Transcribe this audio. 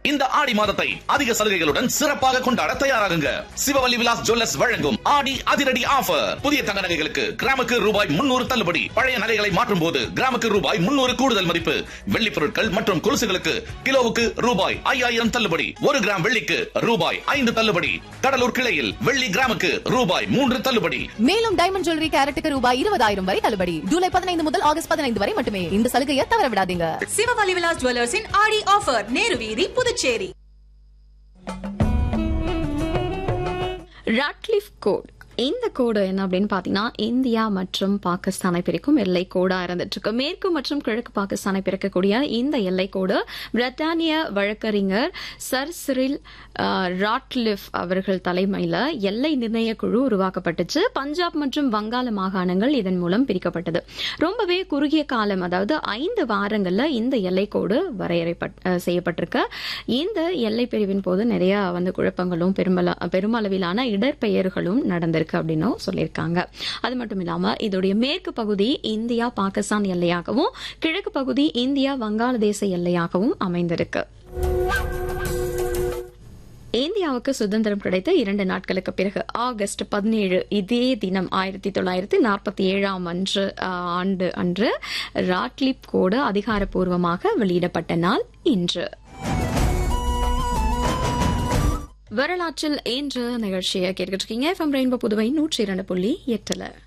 இந்த ஆடி மாதத்தை அதிக சலுகைகளுடன் சிறப்பாக கொண்டாட தயாராகுங்க சிவவல்லி விலாஸ் ஜுவல்லர்ஸ் வழங்கும் ஆடி அதிரடி ஆஃபர் புதிய தங்க நகைகளுக்கு கிராமுக்கு ரூபாய் முன்னூறு தள்ளுபடி பழைய நகைகளை மாற்றும் போது கிராமுக்கு ரூபாய் முன்னூறு கூடுதல் மதிப்பு வெள்ளி பொருட்கள் மற்றும் கொலுசுகளுக்கு கிலோவுக்கு ரூபாய் ஐயாயிரம் தள்ளுபடி ஒரு கிராம் வெள்ளிக்கு ரூபாய் ஐந்து தள்ளுபடி கடலூர் கிளையில் வெள்ளி கிராமுக்கு ரூபாய் மூன்று தள்ளுபடி மேலும் டைமண்ட் ஜுவல்லரி கேரட்டுக்கு ரூபாய் இருபதாயிரம் வரை தள்ளுபடி ஜூலை பதினைந்து முதல் ஆகஸ்ட் பதினைந்து வரை மட்டுமே இந்த சலுகையை தவற விடாதீங்க சிவவலி விலாஸ் ஜுவல்லர்ஸின் ஆடி ஆஃபர் நேரு வீதி புதுச்சேரி ராட்லிஃப் கோட் இந்த கோடு என்ன அப்படின்னு பாத்தீங்கன்னா இந்தியா மற்றும் பாகிஸ்தானை பிரிக்கும் எல்லை கோடா இருந்துட்டு இருக்கு மேற்கு மற்றும் கிழக்கு பாகிஸ்தானை பிரிக்கக்கூடிய இந்த எல்லை கோடு பிரிட்டானிய வழக்கறிஞர் சர் சிரில் அஹ், ராட்லிஃப் அவர்கள் தலைமையில எல்லை நிர்ணய குழு உருவாக்கப்பட்டுச்சு பஞ்சாப் மற்றும் வங்காள மாகாணங்கள் இதன் மூலம் பிரிக்கப்பட்டது ரொம்பவே குறுகிய காலம் அதாவது ஐந்து வாரங்கள்ல இந்த எல்லை கோடு வரையறைப்பட் அஹ், செய்யப்பட்டிருக்கு இந்த எல்லை பிரிவின் போது நிறைய வந்து குழப்பங்களும் பெருமள பெருமளவிலான இடர்பெயர்களும் நடந்திருக்கு அப்படின்னும் சொல்லியிருக்காங்க அது மட்டும் இல்லாம இதோடைய மேற்கு பகுதி இந்தியா பாகிஸ்தான் எல்லையாகவும் கிழக்கு பகுதி இந்தியா வங்காளதேச எல்லையாகவும் அமைந்திருக்கு இந்தியாவுக்கு சுதந்திரம் கிடைத்த இரண்டு நாட்களுக்கு பிறகு ஆகஸ்ட் பதினேழு இதே தினம் ஆயிரத்தி தொள்ளாயிரத்தி நாற்பத்தி ஏழாம் அன்று ஆஹ், ஆண்டு அன்று ராட்லிப் கோடு அதிகாரப்பூர்வமாக வெளியிடப்பட்ட நாள் இன்று வரலாற்றில் இன்று நிகழ்ச்சியை கேட்டுக்கிட்டு இருக்கீங்க எஃப்எம் ரெயின்போ புதுவை நூற்றி இரண்டு புள்ளி எட்டுல